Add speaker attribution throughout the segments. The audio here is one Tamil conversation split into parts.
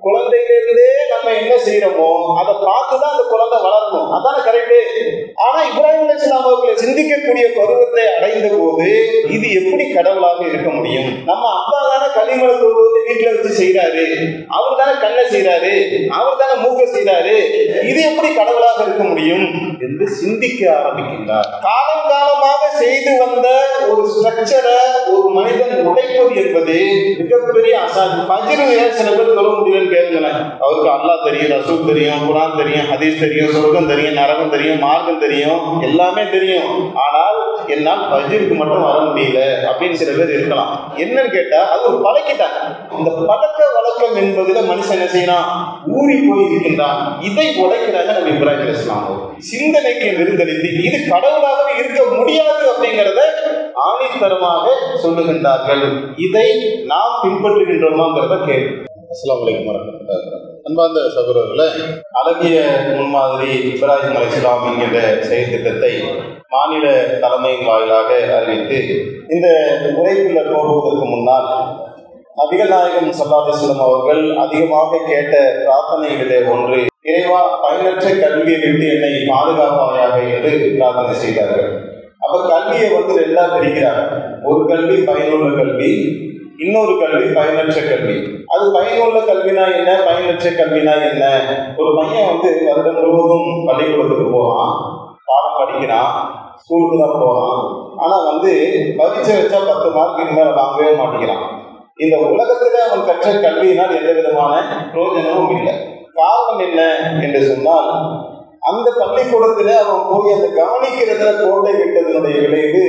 Speaker 1: குழந்தையிலிருந்தே நம்ம என்ன செய்யறோமோ அதை பார்த்து தான் அந்த குழந்தை வளரணும் அதான கரெக்டு ஆனா இப்ராஹிம் அலிஸ்லாம் அவர்களை சிந்திக்கக்கூடிய பருவத்தை அடைந்த போது இது எப்படி கடவுளாக இருக்க முடியும் நம்ம அப்பா தானே களிமலை கொண்டு வந்து வீட்டுல வச்சு செய்யறாரு அவர் தானே கண்ணை செய்யறாரு அவர் தானே மூக்க செய்யறாரு இது எப்படி கடவுளாக இருக்க முடியும் என்று சிந்திக்க ஆரம்பிக்கின்றார் காலம் காலமாக செய்து வந்த ஒரு ஸ்ட்ரக்சரை ஒரு மனிதன் உடைப்பது என்பது மிகப்பெரிய அசாதி பஜிரு ஏன் சில பேர் சொல்ல முடியலன்னு கேளுங்களேன் அவருக்கு அல்லாஹ் தெரியும் ரசூல் தெரியும் குரான் தெரியும் ஹதீஸ் தெரியும் சொர்க்கம் தெரியும் நரகம் தெரியும் மார்க்கம் தெரியும் எல்லாமே தெரியும் ஆனால் என்னால் பஜிருக்கு மட்டும் வர முடியல அப்படின்னு சில பேர் இருக்கலாம் என்னன்னு கேட்டா அது ஒரு பழக்கிட்டாங்க இந்த பழக்க வழக்கம் என்பதுல மனுஷன் என்ன செய்யறான் ஊறி போய் இருக்கின்றான் இதை உடைக்கிறாங்க நம்ம இப்ராஹிம் அலிஸ்லாம் சிந்தனைக்கு விருந்தளித்து இது கடவுளாகவே இருக்க முடியாது அப்படிங்கிறத ஆணித்தரமாக சொல்லுகின்றார்கள் இதை நாம் பின்பற்றுகின்றோமாங்கிறத கேள்வி
Speaker 2: அஸ்லாம் வலைக்கம் வரமத்துல்லாஹி அன்பார்ந்த சகோதரர்களே
Speaker 1: அழகிய முன்மாதிரி இப்ராஹிம் அலிஸ்லாம் என்கின்ற செயல் திட்டத்தை மாநில தலைமையின் வாயிலாக அறிவித்து இந்த உரைக்குள்ள போகுவதற்கு முன்னால் நபிகள் நாயகம் சல்லாஹம் அவர்கள் அதிகமாக கேட்ட பிரார்த்தனைகளிலே ஒன்று இறைவா பயனற்ற கல்வியை விட்டு என்னை பாதுகாப்பாயாக என்று பிரார்த்தனை செய்தார்கள் அப்ப கல்வியை வந்து ரெண்டா பிரிக்கிறாங்க ஒரு கல்வி பயனுள்ள கல்வி இன்னொரு கல்வி பயனற்ற கல்வி அது பயனுள்ள கல்வினா என்ன பயனற்ற கல்வினா என்ன ஒரு பையன் வந்து வருடம் முழுவதும் பள்ளிக்கூடத்துக்கு போறான் பாடம் படிக்கிறான் ஸ்கூலுக்கு தான் போறான் ஆனா வந்து பரீட்சை வச்சா பத்து மார்க்கு மேல வாங்கவே மாட்டேங்கிறான் இந்த உலகத்துல அவன் கற்ற கல்வியினால் எந்த விதமான பிரயோஜனமும் இல்லை காரணம் என்ன என்று சொன்னால் அந்த பள்ளிக்கூடத்துல அவன் போய் அந்த கவனிக்கிறதுல கோட்டை விட்டதனுடைய விளைவு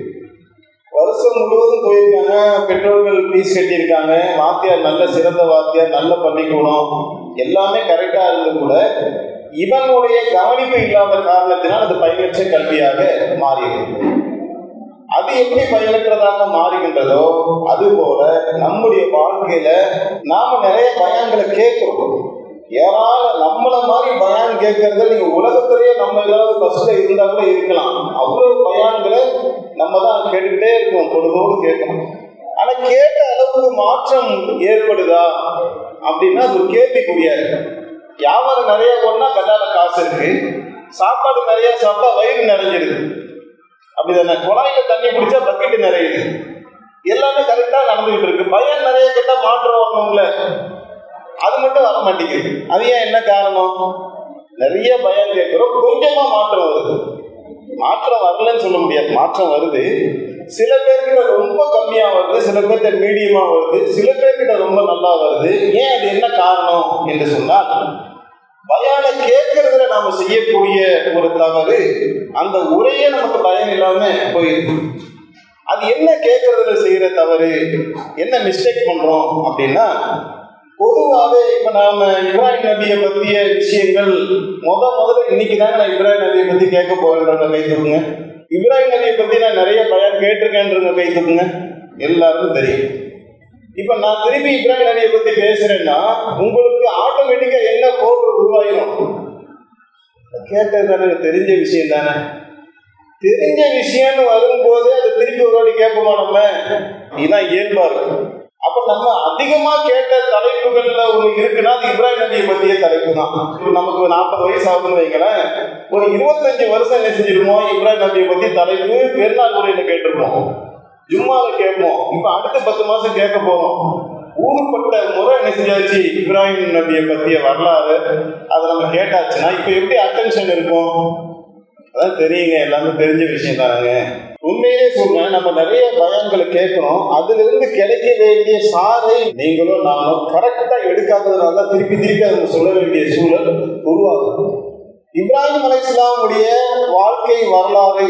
Speaker 1: வருஷம் முழுவதும் போயிருக்காங்க பெற்றோர்கள் ஃபீஸ் கட்டியிருக்காங்க வாத்தியார் நல்ல சிறந்த வாத்தியார் நல்ல பள்ளிக்கூடம் எல்லாமே கரெக்டா இருந்து கூட இவனுடைய கவனிப்பு இல்லாத காரணத்தினால் அது பயனற்ற கல்வியாக மாறியது அது எப்படி பயனற்றதாக மாறுகின்றதோ அது போல நம்முடைய வாழ்க்கையில நாம நிறைய பயான்களை கேட்கிறோம் ஏராள நம்மள மாதிரி பயான் கேட்கறத நீங்க உலகத்திலேயே நம்ம ஏதாவது ஃபர்ஸ்ட்ல இருந்தா கூட இருக்கலாம் அவ்வளவு பயான்களை நம்ம தான் கேட்டுக்கிட்டே இருக்கோம் பொழுதோடு கேட்கணும் ஆனா கேட்ட அளவுக்கு மாற்றம் ஏற்படுதா அப்படின்னா அது ஒரு கேள்விக்குறியா இருக்கு வியாபாரம் நிறைய போனா கட்டால காசு இருக்கு சாப்பாடு நிறைய சாப்பிட்டா வயிறு நிறைஞ்சிருக்கு அப்படிதானே குழாயில தண்ணி பிடிச்சா பக்கெட்டு நிறையுது எல்லாமே கரெக்டா நடந்துகிட்டு இருக்கு பையன் நிறைய கேட்டா மாற்றம் வரணும்ல அது மட்டும் வர மாட்டேங்குது அது ஏன் என்ன காரணம் நிறைய பயம் கேட்கிறோம் கொஞ்சமா மாற்றம் வருது மாற்றம் வரலன்னு சொல்ல முடியாது மாற்றம் வருது சில பேர்கிட்ட ரொம்ப கம்மியா வருது சில பேர்கிட்ட மீடியமா வருது சில பேர்கிட்ட ரொம்ப நல்லா வருது ஏன் அது என்ன காரணம் என்று சொன்னால் பயான கேட்கறதுல நாம செய்யக்கூடிய ஒரு தவறு அந்த உரையே நமக்கு பயம் இல்லாம போயிருக்கு அது என்ன கேட்கறதுல செய்யற தவறு என்ன மிஸ்டேக் பண்றோம் அப்படின்னா பொதுவாகவே இப்ப நாம இப்ராஹிம் நபியை பற்றிய விஷயங்கள் முத முதல்ல இன்னைக்கு தாங்க நான் இப்ராஹிம் நபியை பத்தி கேட்க போகிறேன்றவங்க கை தூக்குங்க இப்ராஹிம் நபியை பத்தி நான் நிறைய பயன் கேட்டிருக்கேன்றவங்க கை தூக்குங்க எல்லாருக்கும் தெரியும் இப்ப நான் திருப்பி இப்ராஹிம் நபியை பத்தி பேசுறேன்னா உங்களுக்கு ஆட்டோமேட்டிக்கா என்ன கோட்ரு உருவாயிரும் கேட்டது தானே தெரிஞ்ச விஷயம் தானே தெரிஞ்ச விஷயம்னு வரும்போது அது திருப்பி ஒரு வாட்டி கேட்போமா நம்ம இதுதான் இயல்பா இருக்கு அப்ப நம்ம அதிகமா கேட்ட தலைப்புகள்ல ஒண்ணு இருக்குன்னா அது இப்ராஹிம் நபியை பத்திய தலைப்பு தான் இப்ப நமக்கு நாற்பது வயசு ஆகுதுன்னு வைங்களேன் ஒரு இருபத்தஞ்சு வருஷம் என்ன செஞ்சிருப்போம் இப்ராஹிம் நபியை பத்தி தலைப்பு பெருநாள் உரையில கேட்டிருப்போம் ஜும்மால கேட்போம் இப்ப அடுத்த பத்து மாசம் கேட்க போறோம் ஊருப்பட்ட முறை என்ன செஞ்சாச்சு இப்ராஹிம் நபியை பத்திய வரலாறு அதை நம்ம கேட்டாச்சுன்னா இப்ப எப்படி அட்டென்ஷன் இருக்கும் அதான் தெரியுங்க எல்லாமே தெரிஞ்ச விஷயம் தானங்க உண்மையிலே சொல்றேன் நம்ம நிறைய பயான்களை கேட்கிறோம் அதுல இருந்து கிடைக்க வேண்டிய சாதை நீங்களும் நானும் கரெக்டா எடுக்காததுனால தான் திருப்பி திருப்பி அதை சொல்ல வேண்டிய சூழல் உருவாகும் இப்ராஹிம் அலை இஸ்லாமுடைய வாழ்க்கை வரலாறை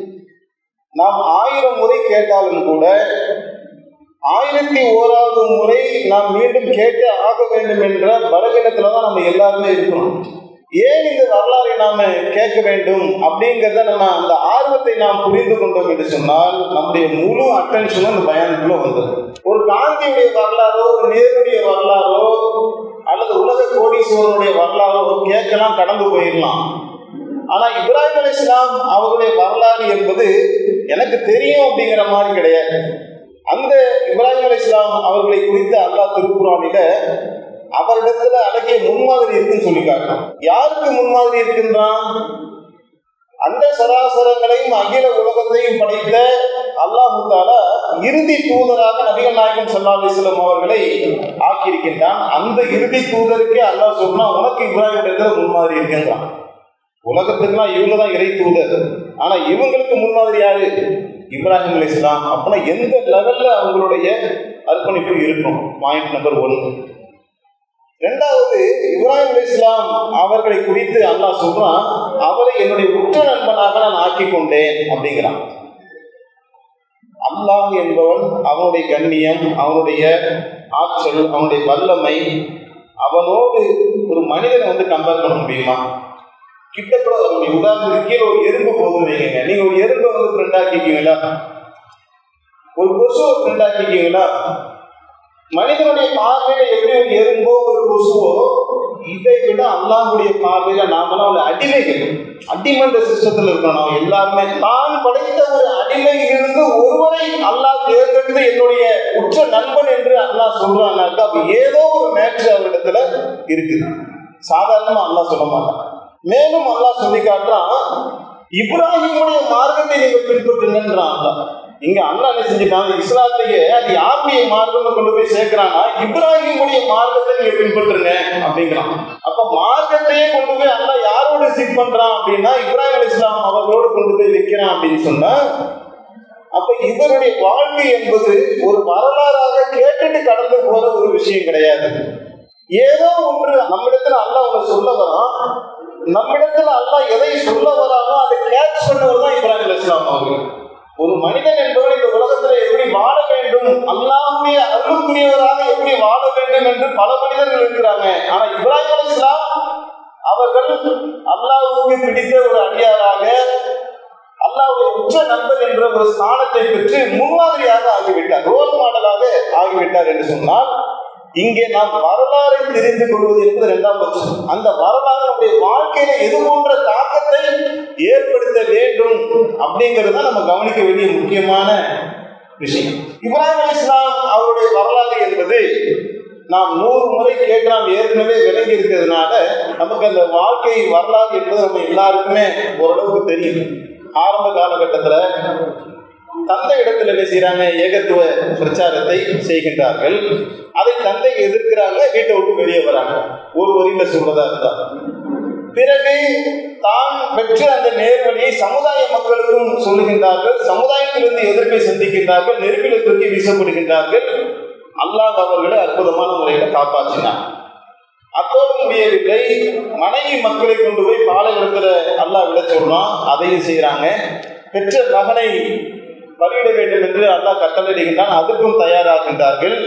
Speaker 1: நாம் ஆயிரம் முறை கேட்டாலும் கூட ஆயிரத்தி ஓராவது முறை நாம் மீண்டும் கேட்டு ஆக வேண்டும் என்ற பலவீனத்துல தான் நம்ம எல்லாருமே இருக்கிறோம் ஏன் இந்த வரலாறை நாம கேட்க வேண்டும் அப்படிங்கிறத நம்ம அந்த ஆர்வத்தை நாம் புரிந்து கொண்டோம் என்று சொன்னால் நம்முடைய முழு அட்டென்ஷனும் அந்த பயானுக்குள்ள வந்துடும் ஒரு காந்தியுடைய வரலாறோ ஒரு நேருடைய வரலாறோ அல்லது உலக கோடீஸ்வரனுடைய வரலாறோ கேட்கலாம் கடந்து போயிடலாம் ஆனா இப்ராஹிம் அலி இஸ்லாம் அவர்களுடைய வரலாறு என்பது எனக்கு தெரியும் அப்படிங்கிற மாதிரி கிடையாது அந்த இப்ராஹிம் அலி இஸ்லாம் அவர்களை குறித்து அல்லாஹ் திருக்குறானில அவரிடத்துல அழகிய முன்மாதிரி இருக்குன்னு சொல்லி காட்டுறான் யாருக்கு முன்மாதிரி இருக்கின்றான் அந்த சராசரங்களையும் அகில உலகத்தையும் படைத்த அல்லாஹு தாலா இறுதி தூதராக நபிகள் நாயகம் சல்லா அலிஸ்லம் அவர்களை ஆக்கியிருக்கின்றான் அந்த இறுதி தூதருக்கே அல்லாஹ் சொன்னா உனக்கு இப்ராஹிம் இடத்துல முன்மாதிரி இருக்கின்றான் உலகத்துக்குலாம் இவங்க தான் இறை தூதர் ஆனா இவங்களுக்கு முன்மாதிரி யாரு இப்ராஹிம் அலி இஸ்லாம் அப்படின்னா எந்த லெவல்ல அவங்களுடைய அர்ப்பணிப்பு இருக்கும் பாயிண்ட் நம்பர் ஒன்று ரெண்டாவது இப்ராஹிம் அலி இஸ்லாம் அவர்களை குறித்து அல்லாஹ் சொல்றான் அவரை என்னுடைய உற்ற நண்பனாக நான் ஆக்கி கொண்டேன் அப்படிங்கிறான் அல்லாஹ் என்பவன் அவனுடைய கண்ணியம் அவனுடைய ஆற்றல் அவனுடைய வல்லமை அவனோடு ஒரு மனிதனை வந்து கம்பேர் பண்ண முடியுமா கிட்ட கூட வர முடியும் உதாரணத்துக்கு கீழே ஒரு எறும்பு போகுதுன்னு வைங்க நீங்க ஒரு எறும்பை வந்து ஃப்ரெண்ட் ஆக்கிக்கீங்களா ஒரு கொசுவை ஃப்ரெண்ட் ஆக்கிக்கீங்களா மனிதனுடைய பார்வையில எப்படி ஒரு எறும்போ ஒரு கொசுவோ இதை விட அல்லாஹுடைய பார்வையில நாமெல்லாம் ஒரு அடிமைகள் அடிமன்ற சிஸ்டத்துல இருக்கோம் நாம் எல்லாருமே தான் படைத்த ஒரு அடிமையிலிருந்து ஒருவரை அல்லாஹ் தேர்ந்தெடுத்து என்னுடைய உற்ற நண்பன் என்று அல்லாஹ் சொல்றானாக்கா அப்ப ஏதோ ஒரு மேட்ரு அவரிடத்துல இருக்குது சாதாரணமா அல்லாஹ் சொல்ல மாட்டான் மேலும் அல்லாஹ் சொல்லி காட்டுறான் இப்ராஹிமுடைய மார்க்கத்தை நீங்க பின்பற்றுங்கன்றான் அல்லாஹ் இங்க அல்லாஹ் என்ன செஞ்சுட்டாங்க இஸ்லாத்தையே அது யாருடைய மார்க்கம்னு கொண்டு போய் சேர்க்கிறான்னா இப்ராஹிமுடைய மார்க்கத்தை நீங்க பின்பற்றுங்க அப்படிங்கிறான் அப்ப மார்க்கத்தையே கொண்டு போய் அல்லாஹ் யாரோட சிக் பண்றான் அப்படின்னா இப்ராஹிம் அலி இஸ்லாம் அவர்களோடு கொண்டு போய் வைக்கிறான் அப்படின்னு சொன்னா அப்ப இவருடைய வாழ்க்கை என்பது ஒரு வரலாறாக கேட்டுட்டு கடந்து போற ஒரு விஷயம் கிடையாது ஏதோ ஒன்று நம்மிடத்துல அல்லாஹ் ஒன்று சொல்ல வரான் நம்மிடத்துல அல்லாஹ் எதை சொல்ல வரானோ அதை கேட்ச் பண்ணவர் தான் இப்ராஹிம் அலி இஸ்லாம் அவர்கள் ஒரு மனிதன் என்பவன் இந்த உலகத்துல எப்படி வாழ வேண்டும் அல்லாஹுடைய அருளுக்குரியவராக எப்படி வாழ வேண்டும் என்று பல மனிதர்கள் இருக்கிறாங்க ஆனா இப்ராஹிம் அலி இஸ்லாம் அவர்கள் அல்லாஹுக்கு பிடித்த ஒரு அடியாராக அல்லாவுடைய உச்ச நண்பன் என்ற ஒரு ஸ்தானத்தை பெற்று முன்மாதிரியாக ஆகிவிட்டார் ரோல் மாடலாக ஆகிவிட்டார் என்று சொன்னால் இங்கே நாம் வரலாறை தெரிந்து கொள்வது என்பது இரண்டாம் பட்சம் அந்த வரலாறு நம்முடைய வாழ்க்கையில எது போன்ற தாக்கத்தை ஏற்படுத்த வேண்டும் அப்படிங்கிறது நம்ம கவனிக்க வேண்டிய முக்கியமான விஷயம் இப்ராஹிம் அலி இஸ்லாம் அவருடைய வரலாறு என்பது நாம் நூறு முறை கேட்டு நாம் ஏற்கனவே விளங்கி இருக்கிறதுனால நமக்கு அந்த வாழ்க்கை வரலாறு என்பது நம்ம எல்லாருக்குமே ஓரளவுக்கு தெரியும் ஆரம்ப காலகட்டத்தில் தந்தை இடத்துல என்ன செய்யறாங்க ஏகத்துவ பிரச்சாரத்தை செய்கின்றார்கள் அதை தந்தை எதிர்க்கிறாங்க வீட்டை விட்டு வெளியே வராங்க ஒரு வரியில சொல்றதா இருந்தா பிறகு தான் பெற்ற அந்த நேர்வழியை சமுதாய மக்களுக்கும் சொல்லுகின்றார்கள் சமுதாயத்திலிருந்து எதிர்ப்பை சந்திக்கின்றார்கள் நெருப்பில தூக்கி வீசப்படுகின்றார்கள் அல்லாஹ் அவர்களை அற்புதமான முறையில காப்பாற்றினார் அப்போது முடியவில்லை மனைவி மக்களை கொண்டு போய் பாலைவனத்துல அல்லாஹ் விட சொல்றான் அதையும் செய்யறாங்க பெற்ற மகனை பலியிட வேண்டும் என்று அல்லாஹ் கட்டளையிடுகின்றான் அதற்கும் தயாராகின்றார்கள்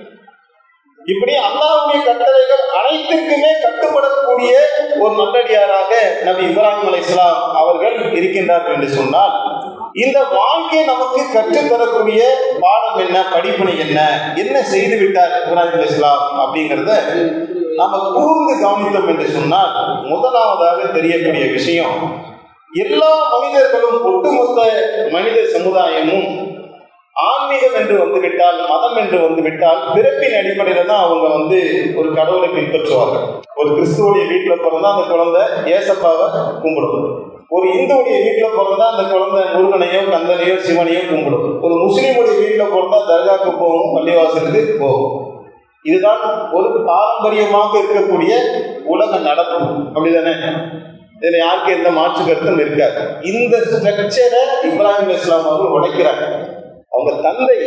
Speaker 1: இப்படி அல்லாஹ்வுடைய கட்டளைகள் அனைத்திற்குமே கட்டுப்படக்கூடிய ஒரு நல்லடியாராக நபி இப்ராஹிம் அலை இஸ்லாம் அவர்கள் இருக்கின்றார்கள் என்று சொன்னால் இந்த வாழ்க்கை நமக்கு கற்றுத்தரக்கூடிய பாடம் என்ன படிப்பினை என்ன என்ன செய்து விட்டார் இப்ராஹிம் அலை இஸ்லாம் அப்படிங்கிறத நாம கூர்ந்து கவனித்தோம் என்று சொன்னால் முதலாவதாக தெரியக்கூடிய விஷயம் எல்லா மனிதர்களும் ஒட்டுமொத்த மனித சமுதாயமும் ஆன்மீகம் என்று வந்துவிட்டால் மதம் என்று வந்துவிட்டால் பிறப்பின் அடிப்படையில தான் அவங்க வந்து ஒரு கடவுளை பின்பற்றுவார்கள் ஒரு கிறிஸ்துவோடைய வீட்டில் பிறந்தா அந்த குழந்தை ஏசப்பாவை கும்பிடும் ஒரு இந்துவுடைய வீட்டில் பிறந்தா அந்த குழந்தை முருகனையோ கந்தனையோ சிவனையோ கும்பிடும் ஒரு முஸ்லீமுடைய வீட்டில் பிறந்தா தர்காவுக்கு போகும் பள்ளிவாசலுக்கு போகும் இதுதான் ஒரு பாரம்பரியமாக இருக்கக்கூடிய உலக நடப்பு அப்படிதானே இதுல யாருக்கு எந்த மாற்று கருத்தும் இருக்காது இந்த ஸ்ட்ரக்சரை இப்ராஹிம் இஸ்லாம் அவர்கள் உடைக்கிறாங்க அவங்க தந்தை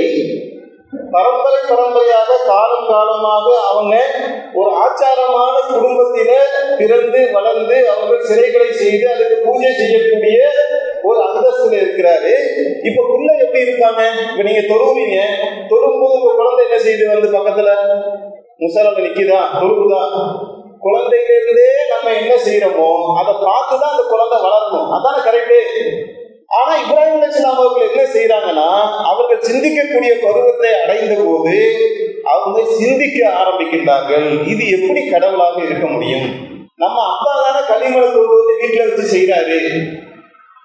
Speaker 1: பரம்பரை பரம்பரையாக காலம் காலமாக அவங்க ஒரு ஆச்சாரமான குடும்பத்தில பிறந்து வளர்ந்து அவர்கள் சிலைகளை செய்து அதுக்கு பூஜை செய்யக்கூடிய ஒரு அந்தஸ்துல இருக்கிறாரு இப்ப புள்ள எப்படி இருக்காங்க இப்ப நீங்க தொழுவீங்க தொழும்போது உங்க குழந்தை என்ன செய்யுது வந்து பக்கத்துல முசலம் நிக்குதா தொழுகுதா குழந்தையிலிருந்தே நம்ம என்ன செய்யறோமோ அதை பார்த்துதான் அந்த குழந்தை வளரணும் அதான கரெக்டு ஆனா இப்ராஹிம் அலிஸ்லாம் அவர்கள் என்ன செய்யறாங்கன்னா அவர்கள் சிந்திக்கக்கூடிய பருவத்தை அடைந்த போது அவங்க சிந்திக்க ஆரம்பிக்கின்றார்கள் இது எப்படி கடவுளாக இருக்க முடியும் நம்ம அப்பா தானே களிமலை தொழுவது வீட்டுல வச்சு செய்யறாரு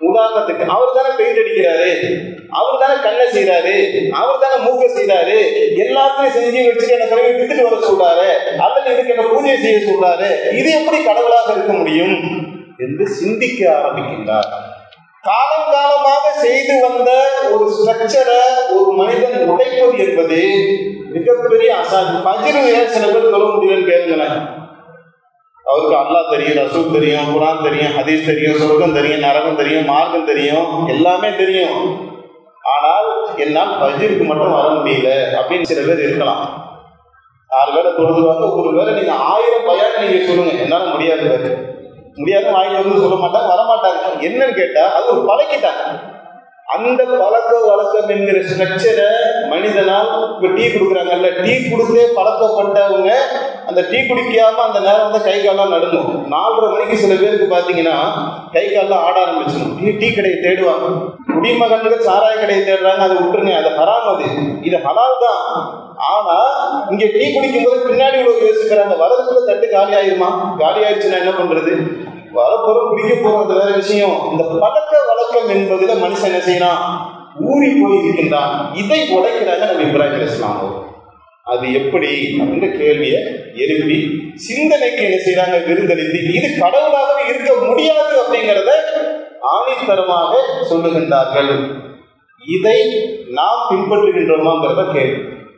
Speaker 1: உதாரணத்துக்கு அவர் தானே பெயிண்ட் அடிக்கிறாரு அவர் தானே கண்ணை செய்யறாரு அவர் தானே மூக்க செய்யறாரு எல்லாத்தையும் செஞ்சு வச்சுட்டு என்ன கழுவி வித்துட்டு வர சொல்றாரு அல்லது இதுக்கு என்ன பூஜை செய்ய சொல்றாரு இது எப்படி கடவுளாக இருக்க முடியும் என்று சிந்திக்க ஆரம்பிக்கின்றார் காலம் காலமாக செய்து வந்த ஒரு ஸ்ட்ரக்சரை ஒரு மனிதன் உடைப்பது என்பது மிகப்பெரிய அசாதி பஜிரு ஏன் சில பேர் சொல்ல முடியலன்னு கேளுங்களேன் அவருக்கு அல்லாஹ் தெரியும் ரசூல் தெரியும் குரான் தெரியும் ஹதீஸ் தெரியும் சொர்க்கம் தெரியும் நரகம் தெரியும் மார்க்கம் தெரியும் எல்லாமே தெரியும் ஆனால் என்னால் பஜிருக்கு மட்டும் வர முடியல அப்படின்னு சில பேர் இருக்கலாம் நாலு வேலை தொழுதுவாங்க ஒரு வேலை நீங்க ஆயிரம் பயான் நீங்க சொல்லுங்க என்னால முடியாது வேறு முடியாது வாங்கி வந்து சொல்ல மாட்டாங்க வரமாட்டாங்க என்னன்னு கேட்டா அது ஒரு பழக்கிட்டாங்க அந்த பழக்க வழக்கம் என்கிற ஸ்ட்ரக்சரை மனிதனால் இப்ப டீ கொடுக்குறாங்கல்ல டீ கொடுத்தே பழக்கப்பட்டவங்க அந்த டீ குடிக்காம அந்த நேரம் வந்து கை காலெல்லாம் நடுங்கும் நாலரை மணிக்கு சில பேருக்கு பார்த்தீங்கன்னா கை காலெல்லாம் ஆட ஆரம்பிச்சிடும் டீ டீ கடையை தேடுவாங்க குடிமகன்கள் சாராய கடையை தேடுறாங்க அதை விட்டுருங்க அது ஹராம் அது இது ஹலால் தான் ஆனா இங்க டீ குடிக்கும் போது பின்னாடி உள்ள யோசிக்கிறாங்க வரதுக்குள்ள தட்டு காலி ஆயிருமா காலி ஆயிடுச்சுன்னா என்ன பண்றது வரப்போறோம் குடிக்க போறது வேற விஷயம் இந்த பழக்க வழக்கம் என்பதுல மனுஷன் என்ன செய்யறான் ஊறி போய் இருக்கின்றான் இதை உடைக்கிறாங்க நம்ம இப்ராஹிம் இஸ்லாம் அவர்கள். அது எப்படி அப்படின்ற கேள்வியை எழுப்பி சிந்தனைக்கு என்ன செய்யறாங்க விருந்தளித்து இது கடவுளாகவே இருக்க முடியாது அப்படிங்கிறத ஆணித்தரமாக சொல்லுகின்றார்கள் இதை நாம் பின்பற்றுகின்றோமாங்கிறத கேள்வி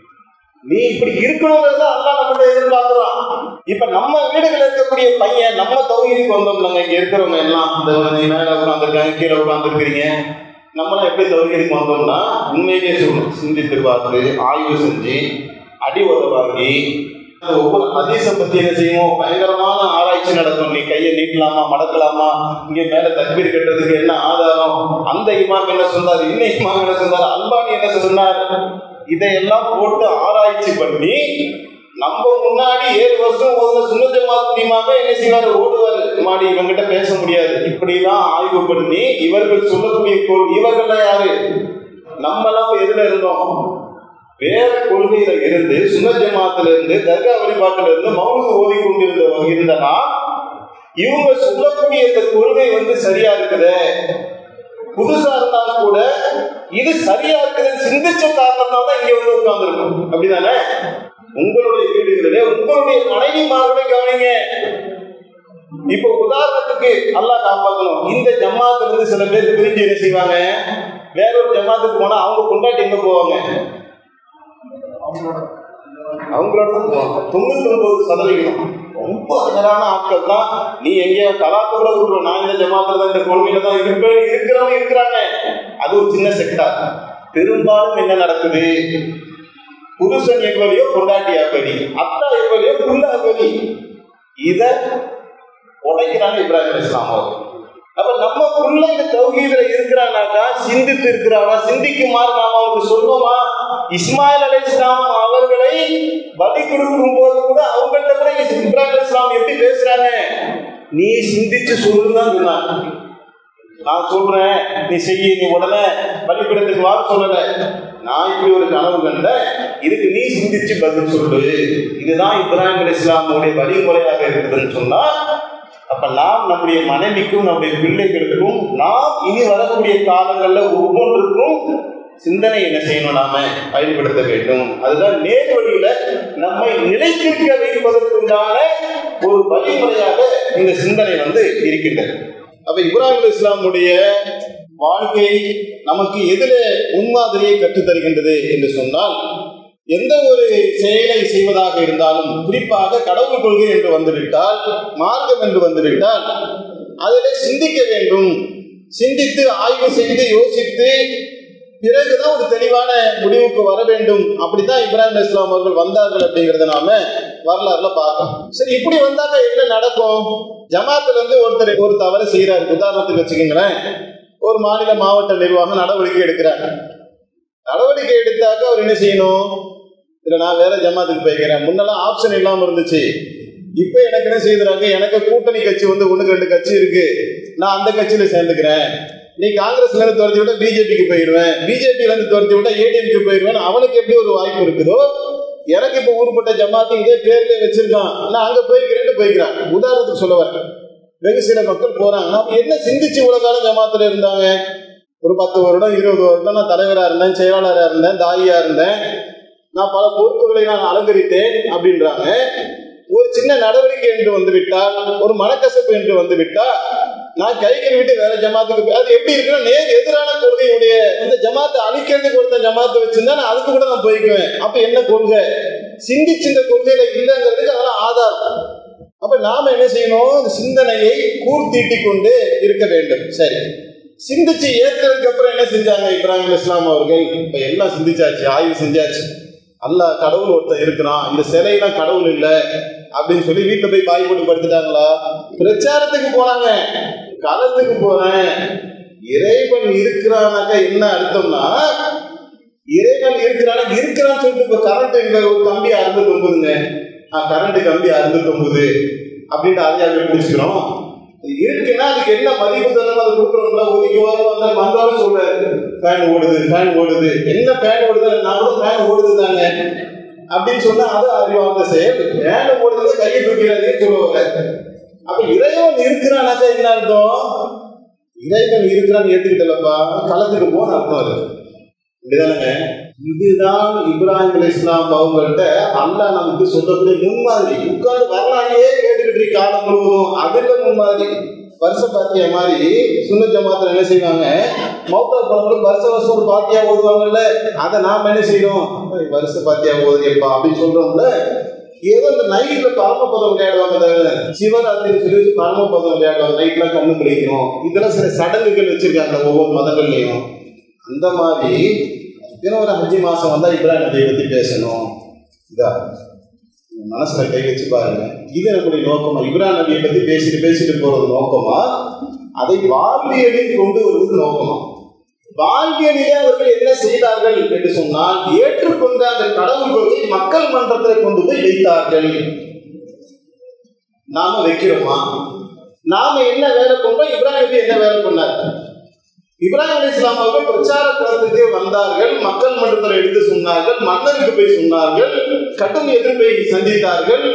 Speaker 1: நீ இப்படி இருக்கணுங்கிறத அல்லா நம்மகிட்ட எதிர்பார்க்கிறான் இப்ப நம்ம வீடுகள் இருக்கக்கூடிய பையன் நம்ம தொகுதிக்கு வந்தோம்லங்க இங்க இருக்கிறவங்க எல்லாம் இந்த நீ மேல உட்காந்துருக்காங்க கீழே உட்காந்துருக்கிறீங்க நம்மளாம் எப்படி தொகுதிக்கு வந்தோம்னா உண்மையிலேயே சொல்லணும் சிந்தித்து பார்த்து ஆய்வு செஞ்சு அடி உத வாங்கி ஒவ்வொரு ஹதீஸை பத்தி என்ன செய்வோம் பயங்கரமான ஆராய்ச்சி நடக்கும் நீ கையை நீட்டலாமா மடக்கலாமா இங்க மேல தக்பீர் கட்டுறதுக்கு என்ன ஆதாரம் அந்த இமாம் என்ன சொன்னார் இந்த இமாம் என்ன சொன்னார் அல்பானி என்ன சொன்னார் இதையெல்லாம் போட்டு ஆராய்ச்சி பண்ணி நம்ம முன்னாடி ஏழு வருஷம் ஒரு சுண்ண ஜமாத் இமாம என்ன செய்வாரு ஓடுவார் மாடி இவங்கிட்ட பேச முடியாது இப்படிலாம் ஆய்வு பண்ணி இவர்கள் சொல்லக்கூடிய கொள் இவர்கள் யாரு நம்மலாம் இப்ப எதுல இருந்தோம் வேற கொள்கையில இருந்து சுண்ண ஜமாத்துல இருந்து தர்கா வழிபாட்டுல இருந்து மௌனு ஓதி கொண்டிருந்த இருந்தனா இவங்க சொல்லக்கூடிய இந்த கொள்கை வந்து சரியா இருக்குதே புதுசா இருந்தாலும் கூட இது சரியா இருக்குதுன்னு சிந்திச்ச காரணத்தால தான் இங்க வந்து உட்கார்ந்துருக்கும் அப்படிதானே உங்களுடைய வீடுகளிலே உங்களுடைய மனைவிமார்களை கவனிங்க இப்போ உதாரணத்துக்கு அல்லாஹ் காப்பாற்றணும் இந்த ஜமாத்துல இருந்து சில பேர் பிரிஞ்சு என்ன செய்வாங்க வேற ஒரு ஜமாத்துக்கு போனா அவங்க கொண்டாட்டி எங்க போவாங்க அவங்களோட தான் போவாங்க தொண்ணூத்தி ஒன்பது சதவீதம் ரொம்ப அழகான ஆட்கள் தான் நீ எங்கேயோ கலாத்த கூட விட்டுருவோம் நான் இந்த ஜமாத்துல தான் இந்த கொள்கையில தான் இருப்பேன் இருக்கிறவங்க இருக்கிறாங்க அது ஒரு சின்ன செக்டார் பெரும்பாலும் என்ன நடக்குது புருஷன் எவ்வளியோ பொண்டாட்டி அப்படி அத்தா எவ்வளியோ புள்ள அப்படி இத உடைக்கிறாங்க இப்ராஹிம் இஸ்லாம் அவர்கள் அப்ப நம்ம புள்ள இந்த தௌஹீதுல இருக்கிறானாக்கா சிந்தித்து இருக்கிறானா சிந்திக்குமாறு நாம அவருக்கு சொல்லுவோமா இஸ்மாயில் அலி இஸ்லாம் அவர்களை பலி கொடுக்கும் போது கூட அவங்கள்ட்ட கூட இப்ராஹிம் இஸ்லாம் எப்படி பேசுறாங்க நீ சிந்திச்சு சொல்லுன்னு சொன்னாங்க நான் சொல்றேன் நீ செய்ய நீ உடனே பலிப்பிடத்துக்கு வா சொல்லல நான் இப்படி ஒரு கனவு கண்ட இதுக்கு நீ சிந்திச்சு பதில் சொல்லு இதுதான் இப்ராஹிம் அலி இஸ்லாமுடைய வழிமுறையாக இருக்குதுன்னு சொன்னா அப்ப நாம் நம்முடைய மனைவிக்கும் நம்முடைய பிள்ளைகளுக்கும் நாம் இனி வரக்கூடிய காலங்கள்ல ஒவ்வொன்றுக்கும் சிந்தனை என்ன செய்யணும் நாம பயன்படுத்த வேண்டும் அதுதான் நேர் வழியில நம்மை நிலைத்திருக்க வைப்பதற்குண்டான ஒரு வழிமுறையாக இந்த சிந்தனை வந்து இருக்கின்றது அப்ப இப்ராஹிம் அலி இஸ்லாமுடைய வாழ்க்கை நமக்கு எதிர முன்மாதிரியை கற்றுத்தருகின்றது என்று சொன்னால் எந்த ஒரு செயலை செய்வதாக இருந்தாலும் குறிப்பாக கடவுள் கொள்கை என்று வந்துவிட்டால் மார்க்கம் என்று வந்துவிட்டால் அதிலே சிந்திக்க வேண்டும் சிந்தித்து ஆய்வு செய்து யோசித்து பிறகுதான் ஒரு தெளிவான முடிவுக்கு வர வேண்டும் அப்படித்தான் இப்ராஹிம் இஸ்லாம் அவர்கள் வந்தார்கள் அப்படிங்கறத நாம வரலாறுல பார்க்கோம் சரி இப்படி வந்தாக்க என்ன நடக்கும் ஜமாத்துல இருந்து ஒருத்தர் ஒரு தவறு செய்யறாரு உதாரணத்துக்கு வச்சுக்கோங்களேன் ஒரு மாநில மாவட்ட நிர்வாகம் நடவடிக்கை எடுக்கிறாங்க நடவடிக்கை எடுத்தாக்க அவர் என்ன செய்யணும் இல்லை நான் வேற ஜமாத்துக்கு போய்க்கிறேன் முன்னெல்லாம் ஆப்ஷன் இல்லாமல் இருந்துச்சு இப்போ எனக்கு என்ன செய்யறாங்க எனக்கு கூட்டணி கட்சி வந்து ஒன்றுக்கு ரெண்டு கட்சி இருக்கு நான் அந்த கட்சியில சேர்ந்துக்கிறேன் நீ காங்கிரஸ்ல இருந்து துரத்தி விட்டா பிஜேபிக்கு போயிடுவேன் பிஜேபியில இருந்து துரத்தி விட்டா ஏடிஎம்க்கு போயிடுவேன் அவனுக்கு எப்படி ஒரு வாய்ப்பு இருக்குதோ எனக்கு இப்போ ஊர்பட்ட ஜமாத்து இதே பேர்லயே வச்சிருக்கான் நான் அங்க போய்க்கிறேன்னு போய்க்கிறான் உதாரணத்துக்கு சொல்ல வரேன்
Speaker 2: வெகு சில மக்கள் போறாங்க அப்ப என்ன சிந்திச்சு இவ்வளவு காலம் ஜமாத்துல இருந்தாங்க ஒரு பத்து வருடம் இருபது வருடம் நான் தலைவரா இருந்தேன் செயலாளரா இருந்தேன் தாயியா இருந்தேன் நான் பல பொறுப்புகளை நான் அலங்கரித்தேன் அப்படின்றாங்க ஒரு சின்ன நடவடிக்கை என்று வந்து விட்டால் ஒரு மனக்கசப்பு என்று வந்து விட்டால் நான் கை கழுவிட்டு வேற ஜமாத்துக்கு போய் அது எப்படி இருக்குன்னா நேர் எதிரான கொள்கையுடைய இந்த ஜமாத்தை அழிக்கிறதுக்கு ஒருத்தன் ஜமாத்தை வச்சிருந்தா நான் அதுக்கு கூட நான் போய்க்குவேன் அப்ப என்ன கொள்கை சிந்திச்சு இந்த கொள்கையில இல்லைங்கிறதுக்கு அதெல்லாம் ஆதாரம் அப்ப நாம என்ன செய்யணும் இந்த சிந்தனையை கூர்த்தீட்டி கொண்டு இருக்க வேண்டும் சரி சிந்திச்சு ஏற்கிறதுக்கு அப்புறம் என்ன செஞ்சாங்க இப்ராஹிம் இஸ்லாம் அவர்கள் இப்ப எல்லாம் சிந்திச்சாச்சு ஆய்வு செஞ்சாச்சு அல்லாஹ் கடவுள் ஒருத்தன் இருக்கிறான் இந்த சிலையெல்லாம் கடவுள் இல்லை அப்படின்னு சொல்லி வீட்டுல போய் பாய் போட்டு படுத்துட்டாங்களா பிரச்சாரத்துக்கு போனாங்க களத்துக்கு போறேன் இறைவன் இருக்கிறானாக்கா என்ன அர்த்தம்னா இறைவன் இருக்கிறானா இருக்கிறான்னு சொல்லிட்டு இப்ப கரண்ட் இங்க ஒரு கம்பி அறுந்து தொங்குதுங்க கரண்ட் கம்பி அறுந்து தொங்குது அப்படின்ட்டு அதையாக பிடிச்சிக்கிறோம் இருக்குன்னா அதுக்கு என்ன மதிப்பு தரணும் அதை கொடுக்குறோம்ல ஒதுக்கி வாரம் வந்தா வந்தாலும் சொல்றாரு ஃபேன் ஓடுது ஃபேன் ஓடுது என்ன ஃபேன் ஓடுது நான் கூட ஃபேன் ஓடுது தாங்க அப்படின்னு சொன்னா அது அறிவார்ந்த செயல் ஃபேன் ஓடுறது கையை தூக்கிறாதே சொல்லுவாங்க அப்ப இறைவன் இருக்கிறானாக்கா என்ன அர்த்தம் இறைவன் இருக்கிறான்னு ஏத்துக்கிட்டலப்பா களத்துக்கு போன அர்த்தம் இருக்கு இப்படிதானங்க இதுதான் இப்ராஹிம் அலி இஸ்லாம் அவங்கள்ட்ட அல்லாஹ் நமக்கு சொல்லக்கூடிய முன்மாதிரி உட்கார்ந்து வரலாறையே கேட்டுக்கிட்டு இருக்க காலம் முழுவதும் அதுல முன்மாதிரி வருஷ பாத்தியா மாதிரி சுன்ன ஜமாத்துல என்ன செய்வாங்க மௌத்தா போனவங்களுக்கு வருஷ வருஷம் ஒரு பாத்தியா ஓதுவாங்கல்ல அதை நாம என்ன செய்யணும் வருஷ பாத்தியா ஓதுங்கப்பா அப்படின்னு சொல்றோம்ல ஏதோ இந்த நைட்ல பரமபதம் விளையாடுவாங்க தவிர சிவராத்திரி சொல்லி பரமபதம் விளையாடுவாங்க நைட்ல கண்ணு பிடிக்கணும் இதெல்லாம் சில சடங்குகள் வச்சிருக்காங்க ஒவ்வொரு மதங்கள்லையும் அந்த மாதிரி தினம் ஒரு அஞ்சு மாசம் வந்தா இப்ராஹிம் நபியை பத்தி பேசணும் இதா மனசுல கை வச்சு பாருங்க இது நம்முடைய நோக்கமா இப்ராஹிம் நபியை பத்தி பேசிட்டு பேசிட்டு போறது நோக்கமா அதை வாழ்வியலில் கொண்டு வருவது நோக்கமா வாழ்வியலிலே அவர்கள் என்ன செய்தார்கள் என்று சொன்னால் ஏற்றுக்கொண்ட அந்த கடவுள் கொள்கை மக்கள் மன்றத்தில் கொண்டு போய் வைத்தார்கள் நாம வைக்கிறோமா நாம என்ன வேலை பண்றோம் இப்ராஹிம் நபி என்ன வேலை பண்ணார் இப்ராஹிம் அலி இஸ்லாம் அவர்கள் பிரச்சார களத்துக்கு வந்தார்கள் மக்கள் மன்றத்தில் எடுத்து சொன்னார்கள் மன்னருக்கு போய் சொன்னார்கள் கடும் எதிர்ப்பை சந்தித்தார்கள்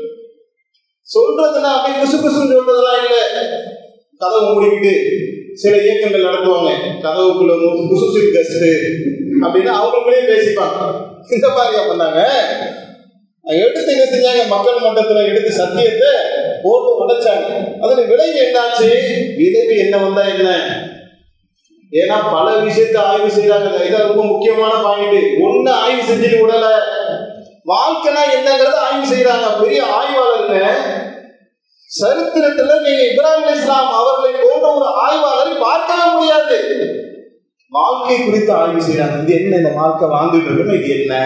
Speaker 2: சொல்றதுன்னா அப்படி குசு குசுன்னு சொல்றதெல்லாம் இல்லை கதவை மூடிக்கிட்டு சில இயக்கங்கள் நடத்துவாங்க கதவுக்குள்ள குசுசு கஸ்ட் அப்படின்னு அவங்களுக்குள்ளே பேசிப்பாங்க இந்த மாதிரியா பண்ணாங்க எடுத்து என்ன செஞ்சாங்க மக்கள் மன்றத்துல எடுத்து சத்தியத்தை போட்டு உடைச்சாங்க அதுல விளைவு என்னாச்சு விளைவு என்ன வந்தா என்ன ஏன்னா பல விஷயத்தை ஆய்வு செய்யறாங்க இதான் ரொம்ப முக்கியமான பாயிண்ட் ஒண்ணு ஆய்வு செஞ்சுட்டு விடல வாழ்க்கைனா என்னங்கிறத ஆய்வு செய்யறாங்க பெரிய ஆய்வாளருங்க சரித்திரத்துல நீங்க இப்ராஹிம் இஸ்லாம் அவர்களை போன்ற ஒரு ஆய்வாளரை பார்க்கவே முடியாது வாழ்க்கை குறித்து ஆய்வு செய்யறாங்க இது என்ன இந்த வாழ்க்கை வாழ்ந்துட்டு இருக்கணும் இது என்ன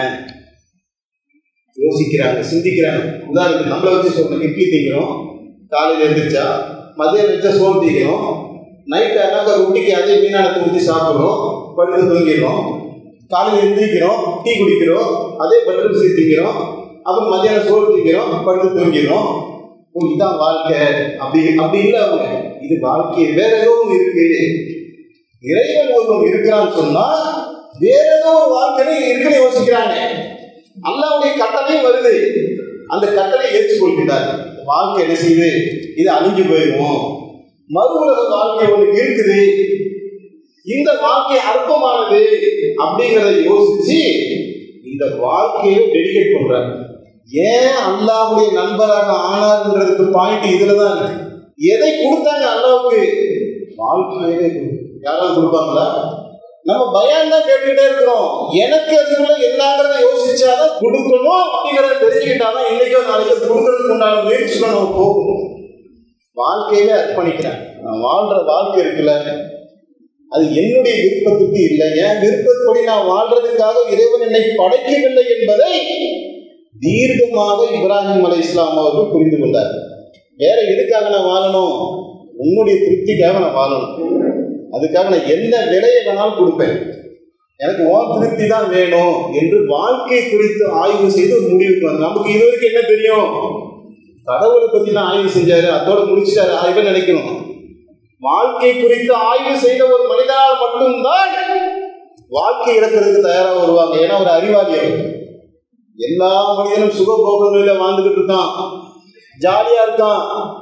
Speaker 2: யோசிக்கிறாங்க சிந்திக்கிறாங்க உதாரணத்துக்கு நம்மளை வச்சு சொல்றோம் இட்லி திங்கிறோம் காலையில எழுந்திரிச்சா மதியம் வச்சா சோறு திங்கிறோம் நைட் ஆனாக்கா ரொட்டிக்கு அதே மீனானத்தை ஊற்றி சாப்பிட்றோம் படுத்து தூங்கிடுறோம் காலையில் எந்திரிக்கிறோம் டீ குடிக்கிறோம் அதே பட்டர் சீ திங்கிறோம் அப்புறம் மதியானம் சோறு திங்கிறோம் படுத்து தூங்கிடுறோம் ஓ இதுதான் வாழ்க்கை அப்படி அப்படி இல்லை அவங்க இது வாழ்க்கை வேற ஏதோ ஒன்று இருக்கு இறைவன் ஒருவன் இருக்கிறான்னு சொன்னா வேற ஏதோ ஒரு வாழ்க்கை இருக்குன்னு யோசிக்கிறாங்க அல்லாவுடைய கட்டளையும் வருது அந்த கட்டளை ஏற்றுக்கொள்கிறார் வாழ்க்கை என்ன செய்யுது இது அழிஞ்சு போயிடும் மறு உலக வாழ்க்கை ஒன்று இருக்குது இந்த வாழ்க்கை அற்பமானது அப்படிங்கிறத யோசிச்சு இந்த வாழ்க்கையை டெடிகேட் பண்றாங்க ஏன் அல்லாவுடைய நண்பராக ஆனார்ன்றதுக்கு பாயிண்ட் இதுல தான் இருக்கு எதை கொடுத்தாங்க அல்லாவுக்கு வாழ்க்கையவே யாராவது கொடுப்பாங்களா நம்ம பயம் தான் கேட்டுக்கிட்டே இருக்கிறோம் எனக்கு அதுக்குள்ள என்னங்கிறத யோசிச்சாதான் கொடுக்கணும் அப்படிங்கிறத தெரிஞ்சுக்கிட்டாதான் இன்னைக்கோ நாளைக்கு கொடுக்கறதுக்கு உண்டான முயற்சிகளை நம்ம போகும் வாழ்க்கையில அர்ப்பணிக்கிறேன் நான் வாழ்ற வாழ்க்கை இருக்குல்ல அது என்னுடைய விருப்பத்துக்கு இல்லை என் விருப்பப்படி நான் வாழ்றதுக்காக இறைவன் என்னை படைக்கவில்லை என்பதை தீர்க்கமாக இப்ராஹிம் அலை இஸ்லாம் அவர்கள் புரிந்து கொண்டார் வேற எதுக்காக நான் வாழணும் உன்னுடைய திருப்திக்காக நான் வாழணும் அதுக்காக நான் என்ன விலையை வேணாலும் கொடுப்பேன் எனக்கு ஓன் திருப்தி தான் வேணும் என்று வாழ்க்கை குறித்து ஆய்வு செய்து ஒரு முடிவுக்கு வந்தார் நமக்கு இது வரைக்கும் என்ன தெரியும் கடவுளை பத்தி தான் ஆய்வு செஞ்சாரு அதோட முடிச்சிட்டாரு ஆய்வு நினைக்கணும் வாழ்க்கை குறித்து ஆய்வு செய்த ஒரு மனிதனால் மட்டும்தான் வாழ்க்கை இழக்கிறதுக்கு தயாரா வருவாங்க ஏன்னா ஒரு அறிவாளி அவர் எல்லா மனிதனும் சுகபோகங்களில வாழ்ந்துகிட்டு இருக்கான் ஜாலியா இருக்கான்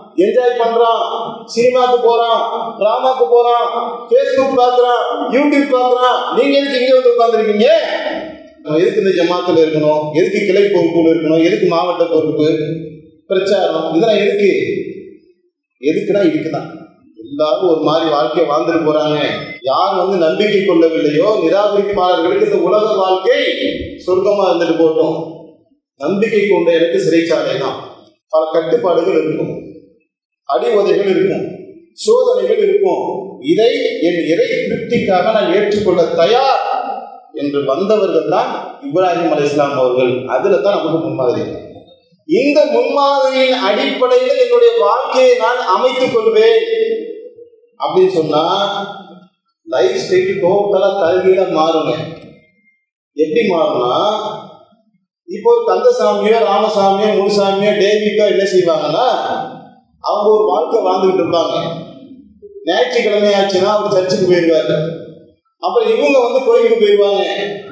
Speaker 2: என்ஜாய் பண்றான் சினிமாக்கு போறான் டிராமாக்கு போறான் ஃபேஸ்புக் பார்க்கறான் யூடியூப் பார்க்கறான் நீங்க எதுக்கு இங்க வந்து உட்கார்ந்துருக்கீங்க எதுக்கு இந்த ஜமாத்துல இருக்கணும் எதுக்கு கிளை பொறுப்புல இருக்கணும் எதுக்கு மாவட்ட பொறுப்பு பிரச்சாரம் இதெல்லாம் எதுக்கு எதுக்குன்னா இதுக்குதான் எல்லாரும் ஒரு மாதிரி வாழ்க்கையை வாழ்ந்துட்டு போறாங்க யார் வந்து நம்பிக்கை கொள்ளவில்லையோ நிராகரிப்பாளர்களுக்கு இந்த உலக வாழ்க்கை சொர்க்கமா இருந்துட்டு போட்டோம் நம்பிக்கை கொண்ட எனக்கு சிறைச்சாலை தான் பல கட்டுப்பாடுகள் இருக்கும் அடி உதைகள் இருக்கும் சோதனைகள் இருக்கும் இதை என் இறை திருப்திக்காக நான் ஏற்றுக்கொள்ள தயார் என்று வந்தவர்கள் தான் இப்ராஹிம் அலி இஸ்லாம் அவர்கள் அதுல தான் நமக்கு முன்மாதிரி இந்த முன்மாதிரியின் அடிப்படையில் என்னுடைய வாழ்க்கையை நான் அமைத்துக் கொள்வேன் அப்படின்னு சொன்னா லைஃப் ஸ்டைல் டோட்டலா தலைகீழ மாறுங்க எப்படி மாறும்னா இப்போ ஒரு கந்தசாமியோ ராமசாமியோ முனுசாமியோ டேவிக்கோ என்ன செய்வாங்கன்னா அவங்க ஒரு வாழ்க்கை வாழ்ந்துகிட்டு இருப்பாங்க ஞாயிற்றுக்கிழமை ஆச்சுன்னா அவர் சர்ச்சுக்கு போயிடுவாரு அப்புறம் இவங்க வந்து கோயிலுக்கு போயிடுவாங்க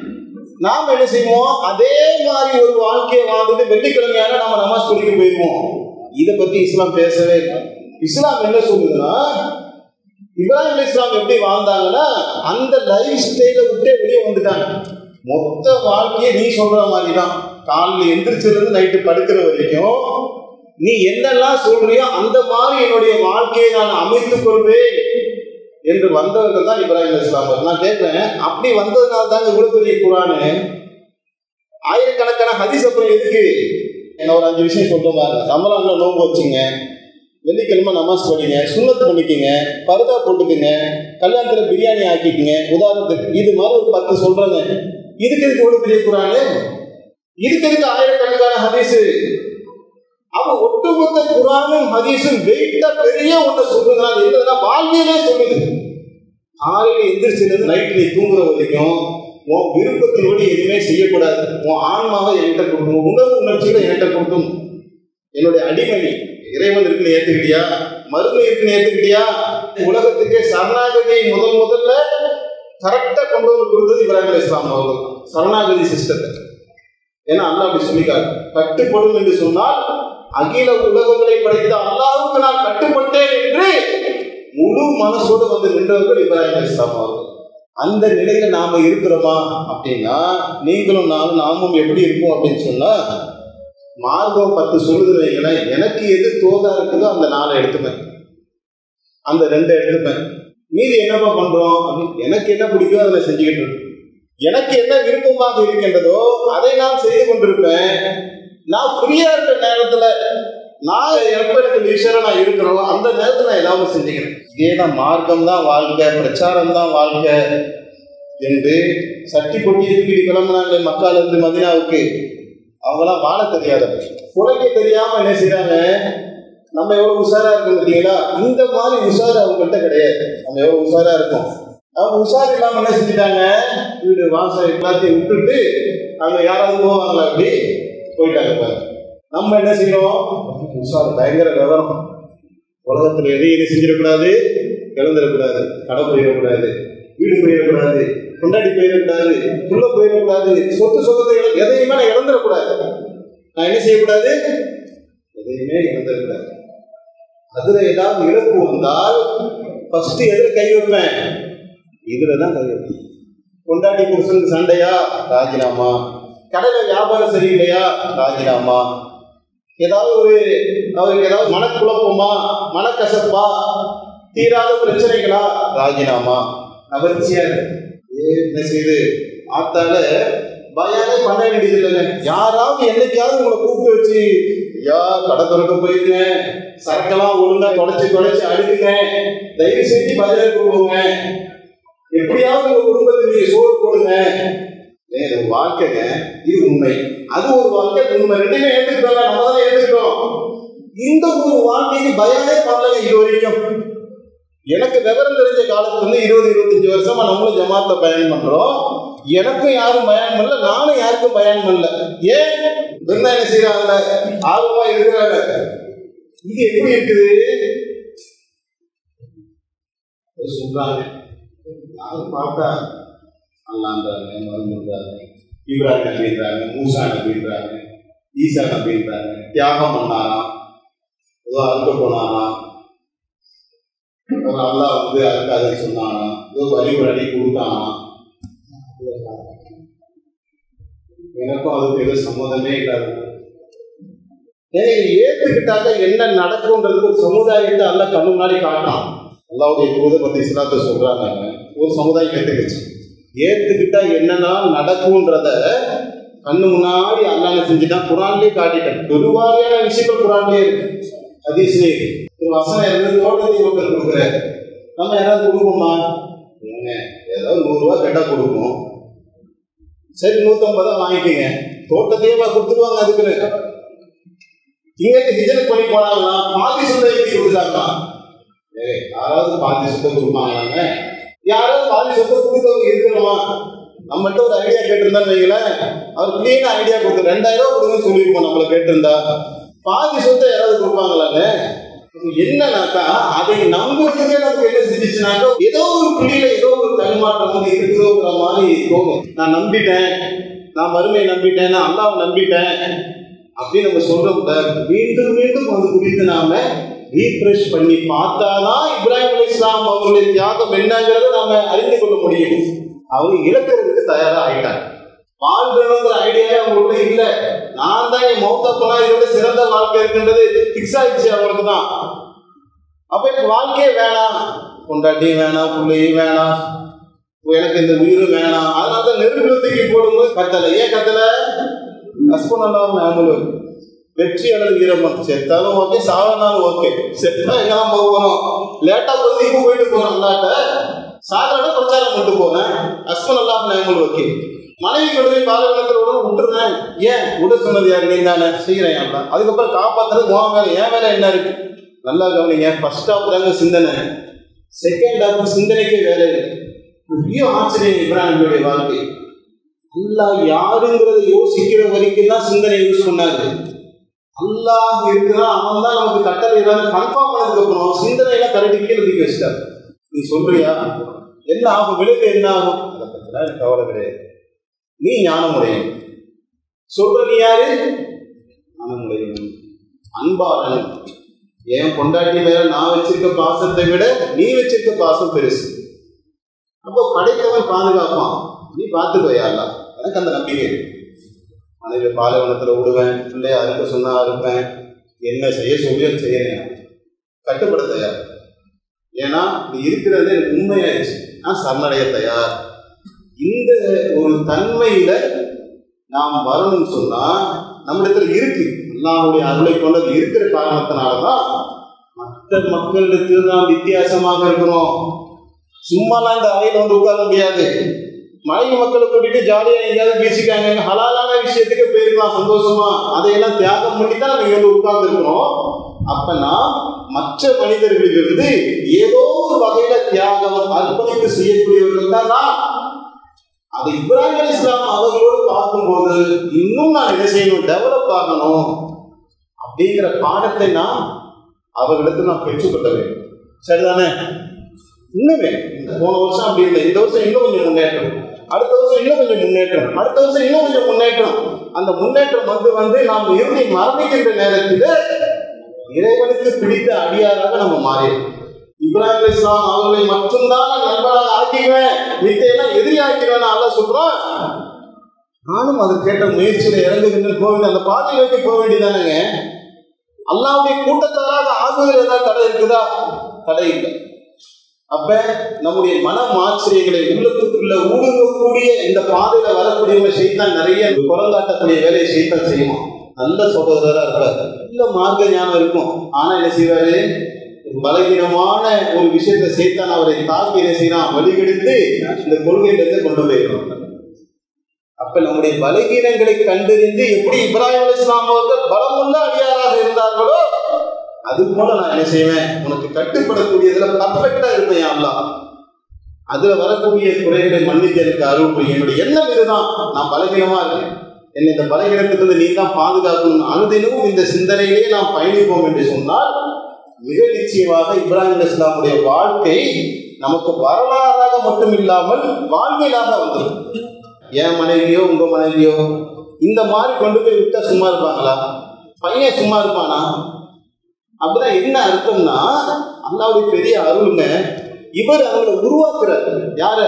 Speaker 2: நாம் என்ன செய்வோம் அதே மாதிரி ஒரு வாழ்க்கையை வாழ்ந்துட்டு வெள்ளிக்கிழமையான நம்ம நமாஸ் குடிக்க போயிடுவோம் இதை பத்தி இஸ்லாம் பேசவே இல்லை இஸ்லாம் என்ன சொல்லுதுன்னா இப்ராஹிம் அலி இஸ்லாம் எப்படி வாழ்ந்தாங்கன்னா அந்த லைஃப் ஸ்டைலை விட்டே வெளியே வந்துட்டாங்க மொத்த வாழ்க்கையை நீ சொல்ற மாதிரி தான் காலையில் எந்திரிச்சிருந்து நைட்டு படுக்கிற வரைக்கும் நீ என்னெல்லாம் சொல்றியோ அந்த மாதிரி என்னுடைய வாழ்க்கையை நான் அமைத்துக் கொள்வேன் என்று வந்தவர்கள் தான் இப்ராஹிம் அலி இஸ்லாம் அவர்கள். நான் கேட்கிறேன் அப்படி வந்ததுனால தாங்க இவ்வளவு பெரிய குரானு ஆயிரக்கணக்கான ஹதீஸ் அப்புறம் எதுக்கு என்ன ஒரு அஞ்சு விஷயம் சொல்ற மாதிரி ரமலான்ல நோன்பு வச்சுங்க வெள்ளிக்கிழமை நமாஸ் படிங்க சுண்ணத்து பண்ணிக்கங்க பருதா போட்டுக்குங்க கல்யாணத்துல பிரியாணி ஆக்கிக்கங்க உதாரணத்துக்கு இது மாதிரி ஒரு பத்து சொல்றேங்க இதுக்கு எதுக்கு இவ்வளவு பெரிய குரானு இதுக்கு எதுக்கு ஆயிரக்கணக்கான ஹதீஸ் அவன் ஒட்டுமொத்த குரானும் ஹதீஸும் வெயிட்டா பெரிய ஒன்றை சொல்றதுனால என்னதுன்னா வாழ்வியலே சொல்லுது காலையில எந்திரிச்சிருந்து நைட்டு நீ தூங்குற வரைக்கும் உன் விருப்பத்தினோடு எதுவுமே செய்யக்கூடாது உன் ஆன்மாவை என்கிட்ட கொடுக்கணும் உணர்வு உணர்ச்சிகளை என்கிட்ட கொடுக்கணும் என்னுடைய அடிமை நீ. இறைவன் இருக்குன்னு ஏத்துக்கிட்டியா மருமை இருக்குன்னு ஏத்துக்கிட்டியா உலகத்துக்கே சரணாகதியை முதல் முதல்ல கரெக்டா கொண்டு வந்து கொடுத்தது இப்ராஹிம் அலைஹிஸ் இஸ்லாம் அவர்கள் தான். சரணாகதி சிஸ்டத்தை ஏன்னா அல்லாஹ் அப்படி சொல்லிக்காரு கட்டுப்படும் என்று சொன்னால் அகில உலகங்களை படைத்த அல்லாஹ்வுக்கு நான் கட்டுப்பட்டேன் என்று முழு மனசோடு வந்து நின்றவர்கள் இப்ராஹிம் அலைஹிஸ் இஸ்லாம் அவர்கள் அந்த நிலையில நாம இருக்கிறோமா அப்படின்னா நீங்களும் நானும் நாமும் எப்படி இருப்போம் அப்படின்னு சொன்னா மார்க்கம் பத்து சொல்லுது வைங்களேன் எனக்கு எது தோதா இருக்குதோ அந்த நாளை எடுத்துப்பேன் அந்த ரெண்டை எடுத்துப்பேன் மீதி என்னப்பா பண்றோம் அப்படின்னு எனக்கு என்ன பிடிக்குமோ அதை நான் செஞ்சுக்கிட்டு இருக்கேன் எனக்கு என்ன விருப்பமாக இருக்கின்றதோ அதை நான் செய்து கொண்டிருப்பேன் நான் ஃப்ரீயா இருக்கிற நேரத்துல நான் எப்ப எனக்கு லீஷரா நான் இருக்கிறோம் அந்த நேரத்துல நான் ஏதாவது செஞ்சுக்கிறேன் இதே தான் மார்க்கம் தான் வாழ்க்கை பிரச்சாரம் தான் வாழ்க்கை என்று சட்டி கொட்டி தூக்கிட்டு கிளம்புனாங்களே மக்கள் இருந்து மதினாவுக்கு அவங்களாம் வாழ தெரியாதவங்க குறைக்க தெரியாம என்ன செய்றாங்க நம்ம எவ்வளவு உஷாரா இருக்கோம் பார்த்தீங்களா இந்த மாதிரி உஷார் அவங்கள்ட்ட கிடையாது நம்ம எவ்வளவு உஷாரா இருக்கோம் அவங்க உஷார் இல்லாம என்ன செஞ்சுட்டாங்க வீடு வாசல் எல்லாத்தையும் விட்டுட்டு அங்க யாராவது போவாங்களா அப்படி போயிட்டாங்க பாரு நம்ம என்ன செய்யணும் உஷார் பயங்கர விவரம் உலகத்துல எதையும் எது செஞ்சிடக்கூடாது இழந்துடக்கூடாது கடை போயிடக்கூடாது வீடு போயிடக்கூடாது கொண்டாடி போயிடக்கூடாது புள்ள போயிடக்கூடாது சொத்து சொத்தை இழ- எதையுமே நான் இழந்துடக்கூடாது நான் என்ன செய்யக்கூடாது எதையுமே இழந்துடக்கூடாது அதுல ஏதாவது இழப்பு வந்தால் ஃபர்ஸ்ட் எதுல கை வைப்பேன் இதுல தான் கை வைப்பேன் கொண்டாடி புருஷனுக்கு சண்டையா ராஜினாமா கடையில வியாபாரம் சரியில்லையா ராஜினாமா ஏதாவது ஒரு அவருக்கு ஏதாவது மனக்குழப்பமா மனக்கசப்பா தீராத பிரச்சனைகளா ராஜினாமா கவர்ச்சியா இருக்கு ஏ, என்ன செய்யுது ஆத்தால பயானே பண்ண வேண்டியது இல்லைங்க யாராவது என்னைக்காவது உங்களை கூப்பிட்டு வச்சு ஐயா கடை திறக்க போயிருங்க சரக்கெல்லாம் ஒழுங்கா தொலைச்சு தொலைச்சு அடுக்குங்க தயவு செஞ்சு பதிலாக கொடுங்க எப்படியாவது உங்க குடும்பத்துக்கு நீங்க சோறு போடுங்க ஏங்க, இது ஒரு வாழ்க்கைங்க இது உண்மை அது ஒரு வாழ்க்கை இது உண்மை ரெண்டுமே ஏத்துக்கிட்டோம் நம்ம தானே ஏத்துக்கிட்டோம் இந்த ஒரு வாழ்க்கைக்கு பயனே பண்ணலங்க இது வரைக்கும் எனக்கு விவரம் தெரிஞ்ச காலத்துல இருந்து இருபது இருபத்தஞ்சு வருஷமா நம்மளும் ஜமாத்ல பயன் பண்றோம் எனக்கும் யாரும் பயன் பண்ணல நானும் யாருக்கும் பயன் பண்ணல ஏன் இருந்தா என்ன செய்யறாங்க ஆர்வமா இருக்கிறாங்க இது எப்படி இருக்குது சொல்றாங்க யாரும் பார்த்தா அல்லான்றாங்க மருந்துன்றாங்க இப்ராஹிம் நபின்றாங்க மூசா நபின்றாங்க ஈசா நபின்றாங்க தியாகம் பண்ணாராம் ஏதோ அறுக்க போனானா ஒரு அல்லாஹ் வந்து அறுக்காதுன்னு சொன்னானா ஏதோ வழிபடி கொடுத்தானா எனக்கும் அதுக்கு எதுவும் சம்மதமே இல்லாது ஏன்னா இது ஏத்துக்கிட்டாக்க என்ன நடக்கும்ன்றதுக்கு ஒரு சமுதாயத்தை அல்ல கண்ணு முன்னாடி காட்டான் அல்லாவுடைய தூதர் பத்தி இஸ்லாத்தை சொல்றாங்க ஒரு சமுதாயம் ஏத்துக்கிச்சு ஏத்துக்கிட்டா என்னன்னா நடக்கும்ன்றத கண்ணு முன்னாடி அல்லாஹ் செஞ்சுட்டான் குரான்லயே காட்டிட்டேன் பெருவாரியான விஷயங்கள் குரான்லயே இருக்கு ஹதீஸ்லயே இருக்கு ஒரு வசனம் இருந்து தோட்டத்தை ஒருத்தர் கொடுக்குறாரு நம்ம யாராவது கொடுப்போமா ஏங்க ஏதோ நூறு ரூபாய் கேட்டா கொடுப்போம் சரி நூத்தம்பதா வாங்கிக்கோங்க தோட்டத்தையே கொடுத்துருவாங்க அதுக்குன்னு இங்க ஹிஜரத் பண்ணி போனாங்கன்னா பாதி சொத்தை எப்படி கொடுக்குறாங்களா ஏய் யாராவது பாதி சொத்தை கொடுப்பாங்களாங்க யாராவது பாதி சொத்தை கொடுத்தவங்க இருக்கணுமா நம்மகிட்ட ஒரு ஐடியா கேட்டிருந்தான்னு வைங்களேன் அவர் கிளீனா ஐடியா கொடுத்து ரெண்டாயிரம் ரூபாய் கொடுங்கன்னு சொல்லியிருப்போம் நம்மள கேட்டிருந்தா பாதி சொத்தை யாராவது கொடுப்பாங்களாங்க என்னன்னாக்கா அதை நம்புறதுக்கே நமக்கு என்ன செஞ்சிச்சுனாக்கா ஏதோ ஒரு புள்ளியில ஏதோ ஒரு தடுமாற்றம் வந்து இருக்குதோங்கிற மாதிரி தோணும் நான் நம்பிட்டேன் நான் வறுமையை நம்பிட்டேன் நான் அல்லாவை நம்பிட்டேன் அப்படின்னு நம்ம சொல்றோம்ல மீண்டும் மீண்டும் அது குறித்து நாம ரீஃப்ரெஷ் பண்ணி பார்த்தாதான் இப்ராஹிம் அலி இஸ்லாம் அவர்களுடைய தியாகம் என்னங்கிறத நாம அறிந்து கொள்ள முடியும் அவங்க இழக்கிறதுக்கு தயாரா ஆயிட்டாங்க வாழ்க்கணுங்கிற ஐடியாவே அவங்களுக்கு இல்ல நான் தான் என் மௌத்த போனா இதோட சிறந்த வாழ்க்கை இருக்குன்றது பிக்ஸ் ஆயிடுச்சு அவங்களுக்கு தான் அப்ப எனக்கு வாழ்க்கையே வேணாம் கொண்டாட்டியும் வேணாம் பிள்ளையும் வேணாம் எனக்கு இந்த உயிரும் வேணாம் அதனால தான் நெருப்பு தூக்கி போடும்போது கத்தலை ஏன் கத்தலை ஹஸ்பண்ட் நாமளும் வெற்றி அல்லது வீரமன் செத்தாலும் ஓகே சாவனாலும் ஓகே செத்தா எங்கெல்லாம் போக போறோம் லேட்டா போய் இப்போ போயிட்டு போறோம் அல்லாட்ட சாதாரண பிரச்சாரம் கொண்டு போறேன் ஹஸ்பண்ட் எல்லாம் நாமளும் ஓகே மனைவி கொண்டு போய் பாலகணத்தோட விட்டுருந்தேன் ஏன் விட சொன்னது யாரு நீ தானே செய்யறேன் அல்ல அதுக்கப்புறம் காப்பாத்துறது உன் வேலை என் வேலை என்ன இருக்கு நல்லா கவனிங்க ஃபர்ஸ்ட் ஹாஃப் தாங்க சிந்தனை செகண்ட் ஹாஃப் சிந்தனைக்கே வேலை இருக்கு பெரிய ஆச்சரியம் இப்ராஹிமுடைய வாழ்க்கை அல்லாஹ் யாருங்கிறத யோசிக்கிற வரைக்கும் தான் சிந்தனை யூஸ் பண்ணாரு அல்லாஹ் இருக்கிறான் அவன் தான் நமக்கு கட்டளை கன்ஃபார்ம் பண்ணதுக்கு அப்புறம் சிந்தனையெல்லாம் கரெக்டு கீழே தூக்கி வச்சிட்டாரு நீ சொல்றியா என்ன ஆகும் விளைவு என்ன ஆகும் அதை பத்திலாம் எனக்கு கவலை கிடையாது நீ ஞானமுடையன் சொல்ற நீ யாரு ஞானமுடையவன் அன்பாளன் என் பொண்டாட்டி மேல நான் வச்சிருக்க பாசத்தை விட நீ வச்சிருக்க பாசம் பெருசு அப்போ படைத்தவன் பாதுகாப்பான் நீ பார்த்துக்கோ யாரெல்லாம் எனக்கு அந்த நம்பிக்கை இருக்கு. மனைவி பாலைவனத்துல விடுவேன் பிள்ளைய அறுக்க சொன்னா அறுப்பேன் என்ன செய்ய சொல்லியோ செய்யறேன் கட்டுப்பட தயார் ஏன்னா நீ இருக்கிறது எனக்கு உண்மையாயிடுச்சு நான் சரணடைய தயார் இந்த ஒரு தன்மையில நாம் வரணும்னு சொன்னா நம்மிடத்துல இருக்கு அல்லாஹ்வுடைய அருளை கொண்டது இருக்கிற காரணத்தினாலதான் மற்ற மக்களிடத்தில் நாம் வித்தியாசமாக இருக்கிறோம் சும்மாலாம் இந்த அறையில வந்து உட்கார முடியாது மனைவி மக்களை கூட்டிட்டு ஜாலியா எங்கேயாவது பேசிக்காங்க ஹலாலான விஷயத்துக்கு போயிருக்கலாம் சந்தோஷமா அதையெல்லாம் தியாகம் பண்ணி தான் நம்ம இங்க வந்து உட்கார்ந்து இருக்கிறோம் அப்ப நாம் மற்ற மனிதர்களிலிருந்து ஏதோ ஒரு வகையில தியாகம் அர்ப்பணிப்பு செய்யக்கூடியவர்கள் தான் நாம் அது இப்ராஹிம் அலி இஸ்லாம் அவர்களோடு பார்க்கும்போது இன்னும் நான் என்ன செய்யணும் டெவலப் ஆகணும் அப்படிங்கிற பாடத்தை நாம் அவர்களிடத்தில் நாம் பெற்றுக்கொள்ள வேண்டும் சரிதானே இன்னுமே இந்த போன வருஷம் அப்படி இல்லை இந்த வருஷம் இன்னும் கொஞ்சம் முன்னேற்றம் அடுத்த வருஷம் இன்னும் கொஞ்சம் முன்னேற்றம் அடுத்த வருஷம் இன்னும் கொஞ்சம் முன்னேற்றம் அந்த முன்னேற்றம் வந்து வந்து நாம் இறுதி மரணிக்கின்ற நேரத்தில் இறைவனுக்கு பிடித்த அடியாராக நம்ம மாறிடும் இப்ராஹிம் அலி இஸ்லாம் அவர்களை மட்டும்தான் நான் நண்பனாக ஆக்கிக்குவேன் மித்தையெல்லாம் எதிரி ஆக்கிடுவேன் அல்ல சொல்றான் நானும் அதை கேட்ட முயற்சியில இறங்குகின்ற போக வேண்டிய அந்த பாதையை நோக்கி போக வேண்டியதானங்க அல்லாவுடைய கூட்டத்தாராக ஆகுதல் ஏதாவது தடை இருக்குதா தடை இல்லை அப்ப நம்முடைய மன ஆச்சரியங்களை உள்ளத்துக்குள்ள ஊடுருவக்கூடிய இந்த பாதையில வரக்கூடியவங்க செய்தான் நிறைய குரங்காட்டக்கூடிய வேலையை செய்தான் செய்வான் நல்ல சகோதரரா இருப்பார் நல்ல மார்க்க ஞானம் இருக்கும் ஆனா என்ன செய்வாரு பலகீனமான ஒரு விஷயத்தை செய்தான் அவரை தாக்கி என்ன செய்யறான் வழிகெடுத்து இந்த கொள்கையிலிருந்து கொண்டு போயிடுவாங்க அப்ப நம்முடைய பலகீனங்களை கண்டறிந்து எப்படி இப்ராஹிம் அலி இஸ்லாம் அவர்கள் பலமுள்ள அடியாராக இருந்தார்களோ அது போல நான் என்ன செய்வேன் உனக்கு கட்டுப்படக்கூடியதுல பர்ஃபெக்டா இருப்பேன் அல்லாஹ் அதுல வரக்கூடிய குறைகளை மன்னித்து எனக்கு அருள் புரியும் என்னுடைய எண்ணம் இதுதான் நான் பலகீனமா இருக்கேன் என்னை இந்த பலகீனத்திலிருந்து நீ தான் பாதுகாக்கணும் அனுதினமும் இந்த சிந்தனையிலேயே நாம் பயணிப்போம் என்று சொன்னால் மிக நிச்சயமாக இப்ராஹிம் அலி இஸ்லாமுடைய வாழ்க்கை நமக்கு வரலாறாக மட்டும் இல்லாமல் வாழ்வியலாக வந்துடும் என் மனைவியோ உங்க மனைவியோ இந்த மாதிரி கொண்டு போய் விட்டா சும்மா இருப்பாங்களா பையன் சும்மா இருப்பானா அப்படின்னா என்ன அர்த்தம்னா அல்லாவுடைய பெரிய அருளுங்க இவர் அவங்களை உருவாக்குறார் யார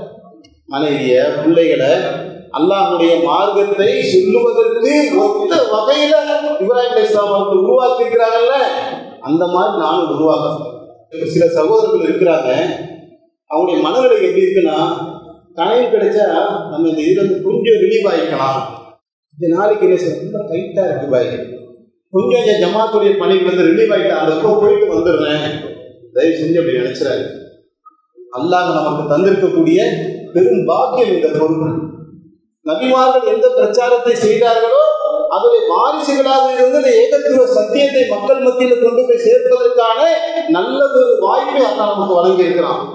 Speaker 2: மனைவிய பிள்ளைகளை அல்லாஹுடைய மார்க்கத்தை சொல்லுவதற்கு ஒத்த வகையில இப்ராஹிம் அலைஹிஸ்ஸலாம் அவர்கள் உருவாக்கி இருக்கிறாங்கல்ல அந்த மாதிரி நானும் உருவாக்க சில சகோதரர்கள் இருக்கிறாங்க அவங்களுடைய மனநிலை எப்படி இருக்குன்னா டைம் கிடைச்சா நம்ம இந்த இதுல இருந்து கொஞ்சம் ரிலீவ் ஆகிக்கலாம் இந்த நாளைக்கு என்ன சார் ரொம்ப டைட்டா இருக்கு பாய் கொஞ்சம் இந்த ஜமாத்துடைய பணிகள் வந்து ரிலீவ் ஆகிட்டா அந்த பக்கம் போயிட்டு வந்துடுறேன் தயவு செஞ்சு அப்படி நினைச்சிடாரு அல்லாஹ் நமக்கு தந்திருக்கக்கூடிய பெரும் பாக்கியம் இந்த பொறுப்பு நபிமார்கள் எந்த பிரச்சாரத்தை செய்தார்களோ அதனுடைய வாரிசுகளாக இருந்து இந்த ஏகத்துவ சத்தியத்தை மக்கள் மத்தியில் கொண்டு போய் சேர்ப்பதற்கான நல்லதொரு வாய்ப்பை அல்லாஹ் நமக்கு வழங்கி இருக்கிறான்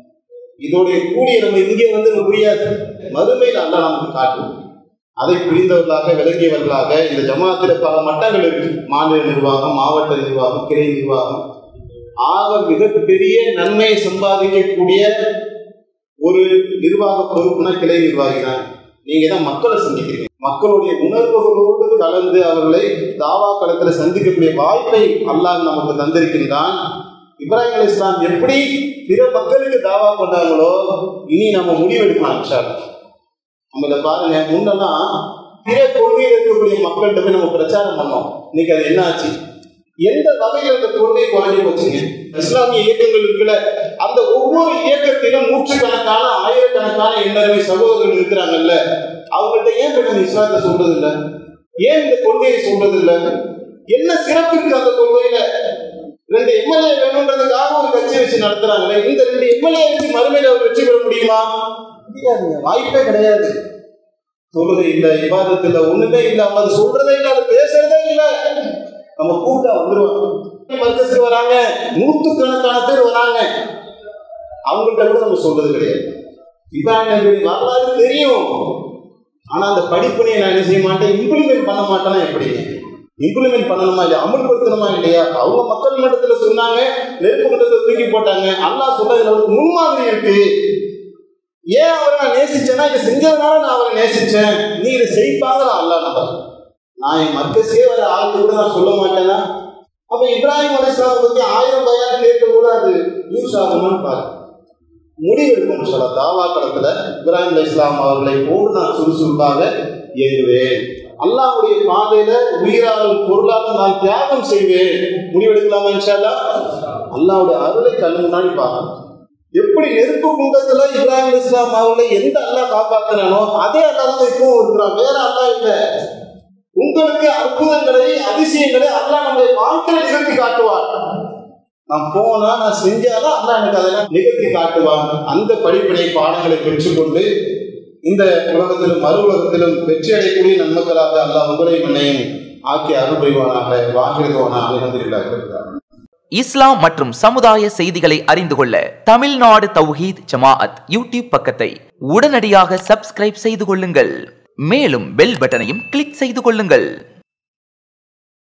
Speaker 2: இதோடைய கூலியை நம்ம இங்கே வந்து புரியாது மறுமையில் அல்லாஹ் நமக்கு காட்டும் அதை புரிந்தவர்களாக விளங்கியவர்களாக இந்த ஜமாத்தில் பல மட்டங்கள் இருக்கு மாநில நிர்வாகம் மாவட்ட நிர்வாகம் கிளை நிர்வாகம் ஆக மிகப்பெரிய நன்மையை சம்பாதிக்கக்கூடிய ஒரு நிர்வாக பொறுப்புனா கிளை நிர்வாகி தான் நீங்க தான் மக்களை சந்திக்கிறீங்க மக்களுடைய உணர்வுகளோடு கலந்து அவர்களை தாவா களத்துல சந்திக்கக்கூடிய வாய்ப்பை அல்லாஹ் நமக்கு தந்திருக்கின்றான் இப்ராஹிம் அலி இஸ்லாம் எப்படி பிற மக்களுக்கு தாவா பண்ணாங்களோ இனி நம்ம முடிவெடுக்கலாம் இன்ஷா அல்லாஹ். நம்ம இதை பாருங்க முன்னெல்லாம் பிற கொள்கையில் இருக்கக்கூடிய மக்கள்கிட்ட போய் நம்ம பிரச்சாரம் பண்ணோம் இன்னைக்கு அது என்ன ஆச்சு எந்த வகையில் அந்த கொள்கை குறைஞ்சி போச்சுங்க இஸ்லாமிய இயக்கங்கள் இருக்குல்ல அந்த ஒவ்வொரு இயக்கத்திலும் நூற்றுக்கணக்கான ஆயிரக்கணக்கான எண்ணறவை சகோதரர்கள் இருக்கிறாங்கல்ல அவங்கள்ட்ட ஏன் போய் நம்ம இஸ்லாத்தை சொல்றது இல்ல ஏன் இந்த கொள்கையை சொல்றது இல்ல என்ன சிறப்பு இருக்கு அந்த கொள்கையில ரெண்டு எம்எல்ஏ வேணுன்றதுக்காக ஒரு கட்சி வச்சு நடத்துறாங்களே இந்த ரெண்டு எம்எல்ஏ வச்சு மறுமையில அவர் வெற்றி பெற முடியுமா முடியாதுங்க வாய்ப்பே கிடையாது தொழுகை இல்ல விவாதத்து இல்ல ஒண்ணுமே இல்ல அவங்க அது சொல்றதே இல்ல அது பேசுறதே இல்ல நம்ம கூப்பிட்டா வந்துருவாங்க மர்க்கஸுக்கு வராங்க நூற்றுக்கணக்கான பேர் வராங்க அவங்கள்ட்ட கூட நம்ம சொல்றது கிடையாது இப்ராஹிம் நபியுடைய வரலாறு தெரியும் ஆனா அந்த படிப்பணியை நான் என்ன செய்ய மாட்டேன் இம்ப்ளிமெண்ட் பண்ண மாட்டேன்னா எப்படிங்க இம்ப்ளிமெண்ட் பண்ணணுமா இல்லையா அமல்படுத்தணுமா இல்லையா அவங்க மக்கள் மட்டத்துல சொன்னாங்க நெருப்பு மட்டத்தை தூக்கி போட்டாங்க அல்லாஹ் சொல்றதுல ஒரு முன்மாதிரி இருக்கு ஏன் அவரை நான் நேசிச்சேன்னா இதை செஞ்சதுனால நான் அவரை நேசிச்சேன் நீ இதை செய்ப்பாங்க நான் அல்லாஹ் நம்பர் நான் என் மர்க்கஸே வர ஆளுக்கு கூட நான் சொல்ல மாட்டேன்னா அப்ப இப்ராஹிம் அலிஸ்லாம் பத்தி ஆயிரம் பயான் கேட்க கூட அது யூஸ் ஆகுமான்னு பாரு முடிவெடுக்கும் சொல்ல தாவா களத்துல இப்ராஹிம் அலி இஸ்லாம் அவர்களை போன்று நான் சுறுசுறுப்பாக இயங்குவேன் அல்லாஹ்வுடைய பாதையில உயிராலும் பொருளாலும் நான் தியாகம் செய்வேன் முடிவெடுக்கலாமா இன்ஷால்லா அல்லாஹ்வுடைய அருளை கண் முன்னாடி பார்க்கணும் எப்படி நெருப்பு குண்டத்துல இப்ராஹிம் அலி இஸ்லாம் அவர்களை எந்த அல்லாஹ் காப்பாத்தினானோ அதே அல்லாஹ் தான் இப்பவும் இருக்கிறான் வேற அல்லாஹ் இல்லை உங்களுக்கு அற்புதங்களை அதிசயங்களை அல்லாஹ் நம்முடைய வாழ்க்கையில நிகழ்த்தி காட்டுவார் நான் போனா நான் செஞ்சாதான் அல்லாஹ் எனக்கு அதெல்லாம் நிகழ்த்தி காட்டுவான் அந்த படிப்பினை பாடங்களை பெற்றுக்கொண்டு இந்த உலகத்திலும் மறு உலகத்திலும் வெற்றி அடையக்கூடிய நன்மக்களாக அல்லாஹ் உங்களை மன்னையும் ஆக்கி அருள் புரிவானாக வாங்கிடுவானாக இருந்திருக்கிறார்
Speaker 3: இஸ்லாம் மற்றும் சமுதாய செய்திகளை அறிந்து கொள்ள தமிழ்நாடு தௌஹீத் ஜமாஅத் யூடியூப் பக்கத்தை உடனடியாக சப்ஸ்கிரைப் செய்து கொள்ளுங்கள் மேலும் பெல் பட்டனையும் கிளிக் செய்து கொள்ளுங்கள்